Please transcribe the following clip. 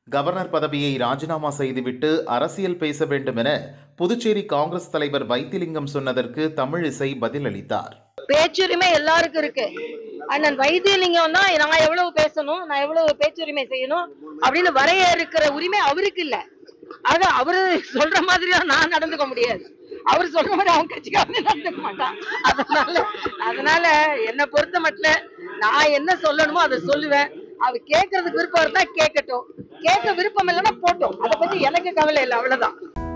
governor பதவியை ராஜினாமா செய்துவிட்டு அரசியல் பேச வேண்டும் என புதுச்சேரி காங்கிரஸ் தலைவர் வைத்திலிங்கம் சொன்னதற்கு தமிழிசை பதிலளித்தார் பேச்சுரிமை எல்லாருக்கும் இருக்கு அண்ணன் வைத்தியலிங்கம் தான் நான் எவ்வளவு பேசணும் நான் எவ்வளவு பேச்சுரிமை செய்யணும் அப்படின்னு வரையறுக்கிற உரிமை அவருக்கு இல்ல அது அவரு சொல்ற மாதிரிலாம் நான் நடந்துக்க முடியாது அவர் சொல்ற மாதிரி அவன் கட்சிக்காரங்க நடந்துக்க மாட்டான் அதனால அதனால என்னை பொறுத்த மட்டும் நான் என்ன சொல்லணுமோ அதை சொல்லுவேன் அவர் கேட்கறதுக்கு விருப்பம் இருந்தா கேட்கட்டும் கேட்க விருப்பம் இல்லைன்னா போட்டோம் அதை பத்தி எனக்கு கவலை இல்லை அவ்வளவுதான்